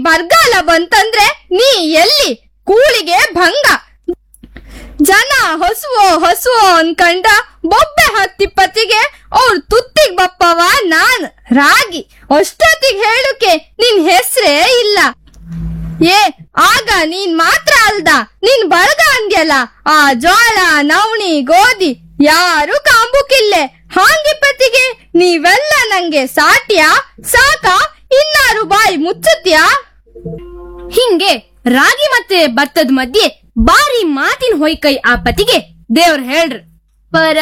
ಬರಗಾಲ ಬಂತಂದ್ರೆ ನೀ ಎಲ್ಲಿ ಕೂಳಿಗೆ ಭಂಗ ಜನ ಹಸುವೋ ಹಸುವೋ ಅನ್ಕಂಡ ಬೊಬ್ಬೆ ಹತ್ತಿಪ್ಪತ್ತಿಗೆ ಅವ್ರ ತುತ್ತಿಗ್ ಬಪ್ಪವ ನಾನ್ ರಾಗಿ ಅಷ್ಟೊತ್ತಿಗೆ ಹೇಳುಕೆ ನಿನ್ ಹೆಸ್ರೇ ಇಲ್ಲ ಏ ಆಗ ನೀನ್ ಮಾತ್ರ ಅಲ್ದ ನೀನ್ ಬಳಗ ಅಂದ್ಯಲ್ಲ ಆ ಜೋಳ ನವಣಿ ಗೋಧಿ ಯಾರು ಕಾಂಬುಕಿಲ್ಲೆ ಹಾಂಗಿಪ್ಪತ್ತಿಗೆ ನೀವೆಲ್ಲ ನಂಗೆ ಸಾಟ್ಯಾ ಸಾಕ ಇನ್ನಾರು ಬಾಯಿ ಮುಚ್ಚುತ್ಯಾ ಹಿಂಗೆ ರಾಗಿ ಮತ್ತೆ ಭತ್ತದ ಮಧ್ಯೆ ಬಾರಿ ಮಾತಿನ ಹೊಯ್ಕೈ ಆ ಪತಿಗೆ ದೇವ್ರ ಹೇಳ್ರ ಪರ